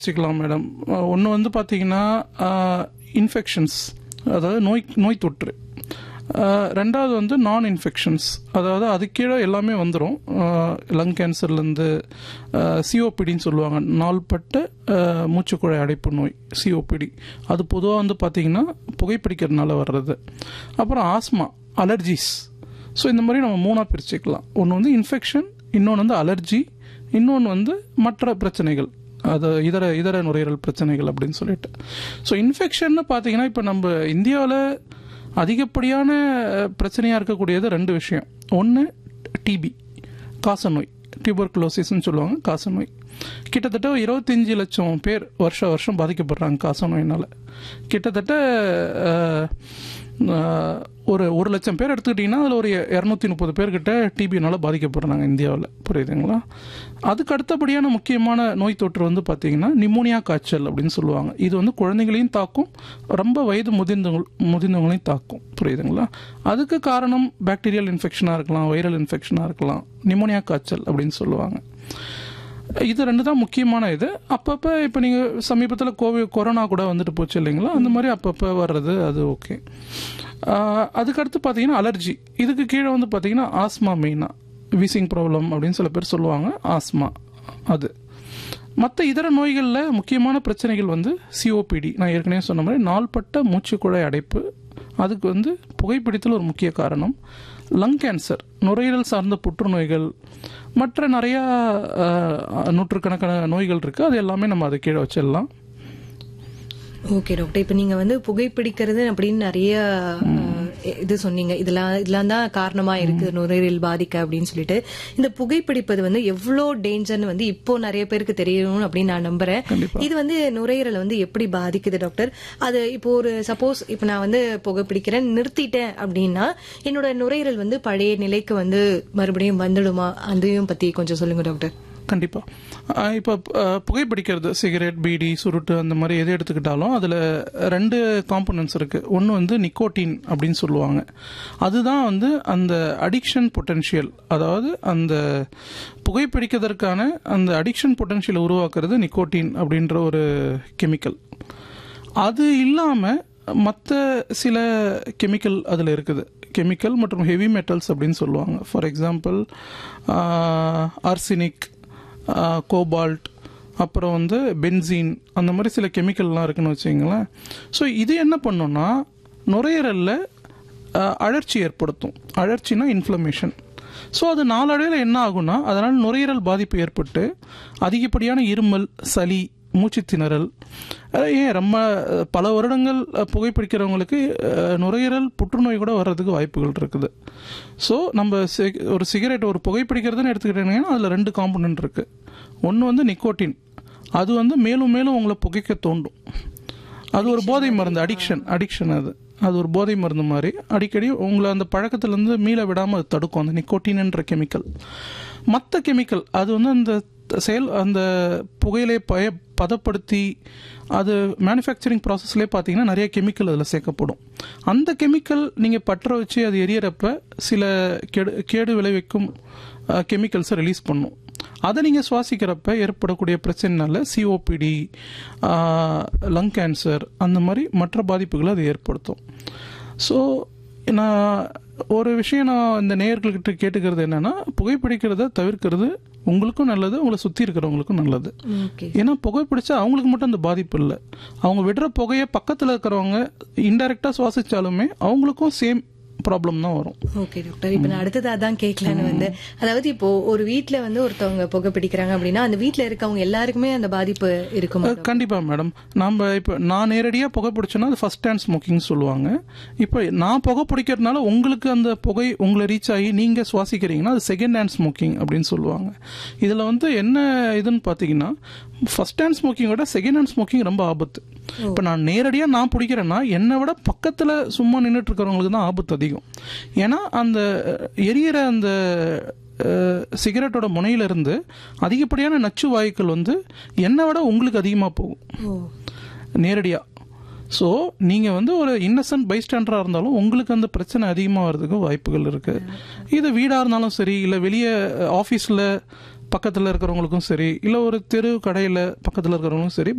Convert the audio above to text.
வச்சுக்கலாம் மேடம் ஒன்று வந்து பார்த்தீங்கன்னா இன்ஃபெக்ஷன்ஸ் அதாவது நோய் நோய் தொற்று அஹ், ரெண்டாவது வந்து நான் இன்ஃபெக்ஷன்ஸ் அதாவது அது கீழே எல்லாமே வந்துடும் லங் கேன்சர்லேருந்து சிஓபிடின்னு சொல்லுவாங்க நாள்பட்ட அஹ், மூச்சுக்குழாய் அடைப்பு நோய் சிஓபிடி அது பொதுவாக வந்து பார்த்தீங்கன்னா புகைப்பிடிக்கிறதுனால வர்றது அப்புறம் ஆஸ்மா அலர்ஜிஸ் ஸோ இந்த மாதிரி நம்ம மூணாக பிரிச்சுக்கலாம் ஒன்று வந்து இன்ஃபெக்ஷன் இன்னொன்று வந்து அலர்ஜி இன்னொன்று வந்து மற்ற பிரச்சனைகள் அது இதர இதர நுரையீரல் பிரச்சனைகள் அப்படின்னு சொல்லிட்டு ஸோ இன்ஃபெக்ஷன்னு பார்த்தீங்கன்னா இப்போ நம்ம இந்தியாவில் அதிகப்படியான பிரச்சனையாக இருக்கக்கூடியது ரெண்டு விஷயம் ஒன்று டிபி காசநோய் டியூபர்குலோசிஸ்ன்னு சொல்லுவாங்க காசநோய் கிட்டத்தட்ட இருபத்தஞ்சி லட்சம் பேர் வருஷ வருஷம் பாதிக்கப்படுறாங்க காசநோயினால் கிட்டத்தட்ட அஹ், அஹ், ஒரு ஒரு லட்சம் பேர் எடுத்துக்கிட்டிங்கன்னா அதில் ஒரு இரநூத்தி முப்பது பேர்கிட்ட டிபினால பாதிக்கப்படுறாங்க இந்தியாவில் புரியுதுங்களா அதுக்கு அடுத்தபடியான முக்கியமான நோய் தொற்று வந்து பார்த்தீங்கன்னா நிமோனியா காய்ச்சல் அப்படின்னு சொல்லுவாங்க இது வந்து குழந்தைகளையும் தாக்கும் ரொம்ப வயது முதிர்ந்தவங்க முதிர்ந்தவங்களையும் தாக்கும் புரியுதுங்களா அதுக்கு காரணம் பாக்டீரியல் இன்ஃபெக்ஷனாக இருக்கலாம் வைரல் இன்ஃபெக்ஷனாக இருக்கலாம் நிமோனியா காய்ச்சல் அப்படின்னு சொல்லுவாங்க இது ரெண்டு தான் முக்கியமான இது அப்பப்போ இப்போ நீங்கள் சமீபத்தில் கோவிட் கொரோனா கூட வந்துட்டு போச்சு இல்லைங்களா அந்த மாதிரி அப்பப்போ வர்றது அது ஓகே அதுக்கடுத்து பார்த்தீங்கன்னா அலர்ஜி இதுக்கு கீழே வந்து பார்த்தீங்கன்னா ஆஸ்மா மெயினாக வீசிங் ப்ராப்ளம் அப்படின்னு சில பேர் சொல்லுவாங்க ஆஸ்மா அது மற்ற இதர நோய்களில் முக்கியமான பிரச்சனைகள் வந்து சிஓபிடி நான் ஏற்கனவே சொன்ன மாதிரி நாள்பட்ட மூச்சுக்குழாய் அடைப்பு அதுக்கு வந்து புகைப்பிடித்தல் ஒரு முக்கிய காரணம் லங் கேன்சர் நுரையீரல் சார்ந்த புற்றுநோய்கள் மற்ற நிறையா அஹ், நூற்றுக்கணக்கான நோய்கள் இருக்குது அது எல்லாமே நம்ம அது கீழே வச்சிடலாம் ஓகே டாக்டர் இப்ப நீங்க வந்து புகைப்பிடிக்கிறது அப்படின்னு நிறைய அஹ், இது சொன்னீங்க இதெல்லாம் இதெல்லாம் தான் காரணமா இருக்கு நுரையீரல் பாதிக்க அப்படின்னு சொல்லிட்டு இந்த புகைப்பிடிப்பது வந்து எவ்வளோ டேஞ்சர்னு வந்து இப்போ நிறைய பேருக்கு தெரியணும் அப்படின்னு நான் நம்புறேன் இது வந்து நுரையீரலை வந்து எப்படி பாதிக்குது டாக்டர் அது இப்போ ஒரு சப்போஸ் இப்போ நான் வந்து புகைப்பிடிக்கிறேன் நிறுத்திட்டேன் அப்படின்னா என்னோட நுரையீரல் வந்து பழைய நிலைக்கு வந்து மறுபடியும் வந்துடுமா அதையும் பத்தி கொஞ்சம் சொல்லுங்க டாக்டர் கண்டிப்பாக இப்போ புகைப்பிடிக்கிறது சிகரெட் பீடி சுருட்டு அந்த மாதிரி எது எடுத்துக்கிட்டாலும் அதில் ரெண்டு காம்பனன்ட்ஸ் இருக்குது ஒன்று வந்து நிக்கோட்டின் அப்படின்னு சொல்லுவாங்க அதுதான் வந்து அந்த அடிக்ஷன் பொட்டென்ஷியல் அதாவது அந்த புகைப்பிடிக்கிறதற்கான அந்த அடிக்ஷன் பொட்டென்ஷியலை உருவாக்குறது நிக்கோட்டின் அப்படின்ற ஒரு கெமிக்கல் அது இல்லாமல் மற்ற சில கெமிக்கல் அதில் இருக்குது கெமிக்கல் மற்றும் ஹெவி மெட்டல்ஸ் அப்படின்னு சொல்லுவாங்க ஃபார் எக்ஸாம்பிள் ஆர்சினிக் கோபால்ட் அப்புறம் வந்து பென்சீன் அந்த மாதிரி சில கெமிக்கல்லாம் இருக்குன்னு வச்சுங்களேன் ஸோ இது என்ன பண்ணுன்னா நுரையீரலில் ஆஹ், அழற்சி ஏற்படுத்தும் அழற்சினா இன்ஃப்ளமேஷன் ஸோ அது நாளடைவில் என்ன ஆகும்னா அதனால் நுரையீரல் பாதிப்பு ஏற்பட்டு அதிகப்படியான இருமல் சளி மூச்சு திணறல் அஹ் ஏன் ரொம்ப அஹ், பல வருடங்கள் அஹ், புகைப்பிடிக்கிறவங்களுக்கு அஹ், நுரையீரல் புற்றுநோய் கூட வர்றதுக்கு வாய்ப்புகள் இருக்குது ஸோ நம்ம சி- ஒரு சிகரெட் ஒரு புகைப்பிடிக்கிறதுன்னு எடுத்துக்கிட்டீங்கன்னா அதில் ரெண்டு காம்பனன்ட் இருக்குது ஒன்று வந்து நிக்கோட்டின் அது வந்து மேலும் மேலும் உங்களை புகைக்க தோண்டும் அது ஒரு போதை மருந்து அடிக்ஷன் அடிக்ஷன் அது அது ஒரு போதை மருந்து மாதிரி அடிக்கடி உங்களை அந்த பழக்கத்திலேருந்து மீள விடாமல் அது தடுக்கும் அந்த நிக்கோட்டின்ன்ற கெமிக்கல் மற்ற கெமிக்கல் அது வந்து அந்த செயல் அந்த புகையிலை பய பதப்படுத்தி அது மேனுஃபேக்சரிங் ப்ராசஸ்லேயே பார்த்தீங்கன்னா நிறைய கெமிக்கல் அதில் சேர்க்கப்படும் அந்த கெமிக்கல் நீங்கள் பற்ற வச்சு அது எரியறப்ப சில கெடு கேடு விளைவிக்கும் கெமிக்கல்ஸை ரிலீஸ் பண்ணும் அதை நீங்கள் சுவாசிக்கிறப்ப ஏற்படக்கூடிய பிரச்சனைனால சிஓபிடி லங் கேன்சர் அந்த மாதிரி மற்ற பாதிப்புகளை அது ஏற்படுத்தும் ஸோ நான் ஒரு விஷயம் நான் இந்த நேயர்கள்கிட்ட கேட்டுக்கிறது என்னன்னா புகைப்பிடிக்கிறத தவிர்க்கிறது உங்களுக்கும் நல்லது உங்களை சுற்றி இருக்கிறவங்களுக்கும் நல்லது ஓகே ஏன்னா புகைப்பிடிச்சா அவங்களுக்கு மட்டும் அந்த பாதிப்பு இல்லை அவங்க விடுற புகையை பக்கத்தில் இருக்கிறவங்க இன்டெரக்டாக சுவாசிச்சாலுமே அவங்களுக்கும் சேம் ப்ராப்ளம் தான் வரும் ஓகே டாக்டர் இப்ப நான் அடுத்தது அதான் கேட்கலான்னு வந்து அதாவது இப்போ ஒரு வீட்ல வந்து ஒருத்தவங்க புகை பிடிக்கிறாங்க அப்படின்னா அந்த வீட்ல இருக்கவங்க எல்லாருக்குமே அந்த பாதிப்பு இருக்குமா அஹ் கண்டிப்பா மேடம் நாம இப்போ நான் நேரடியாக புகை பிடிச்சேன்னா அது ஃபர்ஸ்ட் ஹேண்ட் ஸ்மோக்கிங் சொல்லுவாங்க இப்போ நான் புகை பிடிக்கிறதுனால உங்களுக்கு அந்த புகை உங்களை ரீச் ஆகி நீங்க சுவாசிக்கிறீங்கன்னா அது செகண்ட் ஹேண்ட் ஸ்மோக்கிங் அப்படின்னு சொல்லுவாங்க இதுல வந்து என்ன இதுன்னு பார்த்தீங்கன்னா ஃபர்ஸ்ட் ஹேண்ட் ஸ்மோக்கிங் விட செகண்ட் ஹேண்ட் ஸ்மோக்கிங் ரொம்ப ஆபத்து இப்போ நான் நேரடியாக நான் பிடிக்கிறேன்னா என்னை விட பக்கத்தில் சும்மா நின்றுட்டு இருக்கிறவங்களுக்கு தான் ஆபத்து அதிகம் ஏன்னா அந்த அஹ், எரியிற அந்த அஹ், சிகரெட்டோட முனையிலிருந்து அதிகப்படியான நச்சு வாயுக்கள் வந்து என்னை விட உங்களுக்கு அதிகமாக போகும் ஓ நேரடியாக ஸோ நீங்கள் வந்து ஒரு இன்னசென்ட் பைஸ்டாண்டராக இருந்தாலும் உங்களுக்கு அந்த பிரச்சனை அதிகமாக வர்றதுக்கு வாய்ப்புகள் இருக்குது இது வீடாக இருந்தாலும் சரி இல்லை வெளியே ஆஃபீஸில் பக்கத்தில் இருக்கிறவங்களுக்கும் சரி இல்லை ஒரு தெரு கடையில் பக்கத்தில் இருக்கிறவங்களுக்கும் சரி